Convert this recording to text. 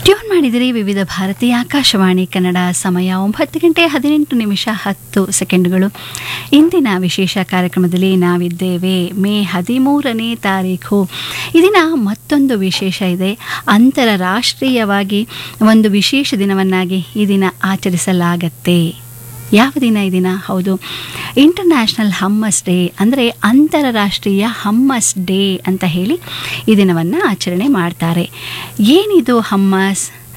tune ಮಾಡಿದಿರಿ ವಿವಿಧ ಭಾರತೀಯ ಆಕಾಶವಾಣಿ ಕನ್ನಡ ಸಮಯ ಒಂಬತ್ತು ಗಂಟೆ ಹದಿನೆಂಟು ನಿಮಿಷ ಹತ್ತು ಸೆಕೆಂಡುಗಳು ಇಂದಿನ ವಿಶೇಷ ಕಾರ್ಯಕ್ರಮದಲ್ಲಿ ನಾವಿದ್ದೇವೆ ಮೇ ಹದಿಮೂರನೇ ತಾರೀಖು ಈ ದಿನ ಮತ್ತೊಂದು ವಿಶೇಷ ಇದೆ ಅಂತಾರಾಷ್ಟ್ರೀಯವಾಗಿ ಒಂದು ವಿಶೇಷ ದಿನವನ್ನಾಗಿ ಈ ದಿನ ಆಚರಿಸಲಾಗತ್ತೆ ಯಾವ ದಿನ ಈ ದಿನ ಹೌದು ಇಂಟರ್ನ್ಯಾಷನಲ್ ಹಮ್ಮಸ್ ಡೇ ಅಂದರೆ ಅಂತಾರಾಷ್ಟ್ರೀಯ ಹಮ್ಮಸ್ ಡೇ ಅಂತ ಹೇಳಿ ಈ ದಿನವನ್ನು ಆಚರಣೆ ಮಾಡ್ತಾರೆ ಏನಿದು ಹಮ್ಮಸ್